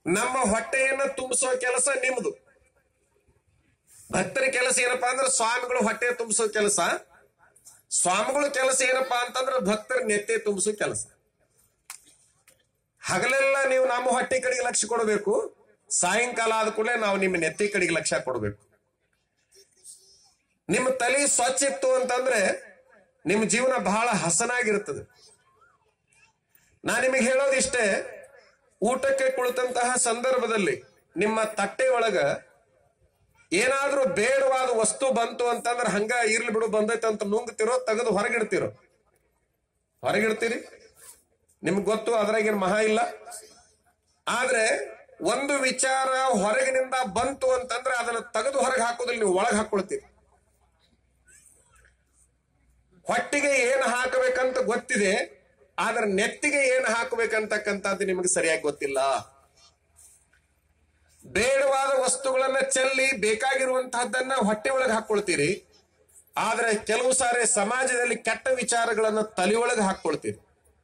ನಮ್ಮ ಹೊಟ್ಟೆಯನ್ನ ತುಂಬಿಸೋ ಕೆಲಸ ನಿಮ್ದು ಭಕ್ತರ ಕೆಲಸ ಏನಪ್ಪಾ ಅಂದ್ರೆ ಸ್ವಾಮಿಗಳು ಹೊಟ್ಟೆ ತುಂಬಿಸೋ ಕೆಲಸ ಸ್ವಾಮಿಗಳ ಕೆಲಸ ಏನಪ್ಪಾ ಅಂತಂದ್ರೆ ಭಕ್ತರ ನೆತ್ತೆ ತುಂಬಿಸೋ ಕೆಲಸ ಹಗಲೆಲ್ಲ ನೀವು ನಮ್ಮ ಹೊಟ್ಟೆ ಕಡೆಗೆ ಲಕ್ಷ್ಯ ಕೊಡಬೇಕು ಸಾಯಂಕಾಲ ಆದ ಕೂಡಲೇ ನಾವು ನಿಮ್ಮ ನೆತ್ತಿ ಕಡೆಗೆ ಲಕ್ಷ್ಯ ಕೊಡಬೇಕು ನಿಮ್ಮ ತಲೆ ಸ್ವಚ್ಛ ಇತ್ತು ಅಂತಂದ್ರೆ ನಿಮ್ಮ ಜೀವನ ಬಹಳ ಹಸನಾಗಿರುತ್ತದೆ ನಾ ನಿಮಗೆ ಹೇಳೋದಿಷ್ಟೇ ಊಟಕ್ಕೆ ಕುಳಿತಂತಹ ಸಂದರ್ಭದಲ್ಲಿ ನಿಮ್ಮ ತಟ್ಟೆ ಒಳಗ ಏನಾದ್ರೂ ಬೇಡವಾದ ವಸ್ತು ಬಂತು ಅಂತಂದ್ರೆ ಹಂಗ ಇರ್ಲಿ ಬಿಡು ಬಂದೈತೆ ಅಂತ ನುಂಗ್ತಿರೋ ತೆಗೆದು ಹೊರಗಿಡ್ತಿರೋ ಹೊರಗಿಡ್ತೀರಿ ನಿಮ್ಗೆ ಗೊತ್ತು ಅದ್ರಾಗೇನು ಮಹಾ ಇಲ್ಲ ಆದ್ರೆ ಒಂದು ವಿಚಾರ ಹೊರಗಿನಿಂದ ಬಂತು ಅಂತಂದ್ರೆ ಅದನ್ನ ತೆಗೆದು ಹೊರಗೆ ಹಾಕೋದಿಲ್ಲ ನೀವು ಒಳಗೆ ಹಾಕೊಳ್ತೀರಿ ಹೊಟ್ಟಿಗೆ ಏನು ಹಾಕಬೇಕಂತ ಗೊತ್ತಿದೆ ಆದ್ರೆ ನೆತ್ತಿಗೆ ಏನು ಹಾಕಬೇಕಂತಕ್ಕಂಥದ್ದು ನಿಮಗೆ ಸರಿಯಾಗಿ ಗೊತ್ತಿಲ್ಲ ಬೇಡವಾದ ವಸ್ತುಗಳನ್ನ ಚೆಲ್ಲಿ ಬೇಕಾಗಿರುವಂತಹದ್ದನ್ನ ಹೊಟ್ಟೆ ಒಳಗೆ ಹಾಕೊಳ್ತೀರಿ ಆದ್ರೆ ಕೆಲವು ಸಾರಿ ಸಮಾಜದಲ್ಲಿ ಕೆಟ್ಟ ವಿಚಾರಗಳನ್ನ ತಲೆಯೊಳಗೆ ಹಾಕೊಳ್ತೀರಿ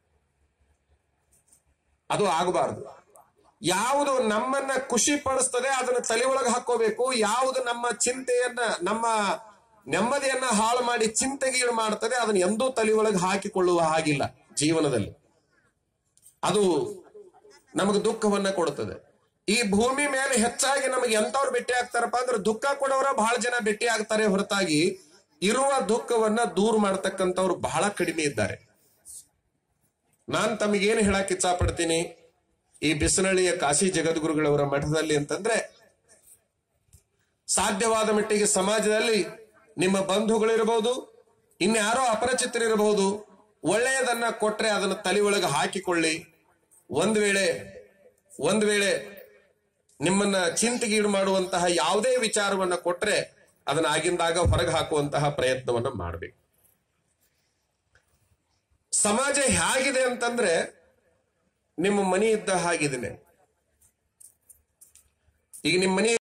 ಅದು ಆಗಬಾರದು ಯಾವುದು ನಮ್ಮನ್ನ ಖುಷಿ ಪಡಿಸ್ತದೆ ಅದನ್ನ ತಲೆಯೊಳಗೆ ಹಾಕೋಬೇಕು ಯಾವುದು ನಮ್ಮ ಚಿಂತೆಯನ್ನ ನಮ್ಮ ನೆಮ್ಮದಿಯನ್ನ ಹಾಳು ಮಾಡಿ ಚಿಂತೆಗೀಡು ಮಾಡ್ತದೆ ಅದನ್ನ ಎಂದೂ ತಲೆಯೊಳಗೆ ಹಾಕಿಕೊಳ್ಳುವ ಹಾಗಿಲ್ಲ ಜೀವನದಲ್ಲಿ ಅದು ನಮಗೆ ದುಃಖವನ್ನ ಕೊಡುತ್ತದೆ ಈ ಭೂಮಿ ಮೇಲೆ ಹೆಚ್ಚಾಗಿ ನಮಗೆ ಎಂತವ್ರು ಭೇಟಿ ಆಗ್ತಾರಪ್ಪ ಅಂದ್ರೆ ದುಃಖ ಕೊಡೋರ ಬಹಳ ಜನ ಭೇಟಿ ಆಗ್ತಾರೆ ಹೊರತಾಗಿ ಇರುವ ದುಃಖವನ್ನ ದೂರ ಮಾಡ್ತಕ್ಕಂಥವ್ರು ಬಹಳ ಕಡಿಮೆ ಇದ್ದಾರೆ ನಾನ್ ತಮಗೇನು ಹೇಳಕ್ ಇಚ್ಛಾಪಡ್ತೀನಿ ಈ ಬಿಸನಳ್ಳಿಯ ಕಾಶಿ ಜಗದ್ಗುರುಗಳವರ ಮಠದಲ್ಲಿ ಅಂತಂದ್ರೆ ಸಾಧ್ಯವಾದ ಮಟ್ಟಿಗೆ ಸಮಾಜದಲ್ಲಿ ನಿಮ್ಮ ಬಂಧುಗಳಿರಬಹುದು ಇನ್ಯಾರೋ ಅಪರಿಚಿತರಿರಬಹುದು ಒಳ್ಳೆಯದನ್ನ ಕೊಟ್ರೆ ಅದನ್ನ ತಲೆ ಒಳಗೆ ಹಾಕಿಕೊಳ್ಳಿ ಒಂದ್ ವೇಳೆ ಒಂದ್ ವೇಳೆ ನಿಮ್ಮನ್ನ ಚಿಂತೆಗೀಡು ಮಾಡುವಂತಹ ಯಾವುದೇ ವಿಚಾರವನ್ನ ಕೊಟ್ರೆ ಅದನ್ನ ಆಗಿಂದಾಗ ಹೊರಗೆ ಹಾಕುವಂತಹ ಪ್ರಯತ್ನವನ್ನ ಮಾಡಬೇಕು ಸಮಾಜ ಹೇಗಿದೆ ಅಂತಂದ್ರೆ ನಿಮ್ಮ ಮನಿ ಇದ್ದ ಹಾಗಿದ್ದೇನೆ ಈಗ ನಿಮ್ಮ ಮನಿ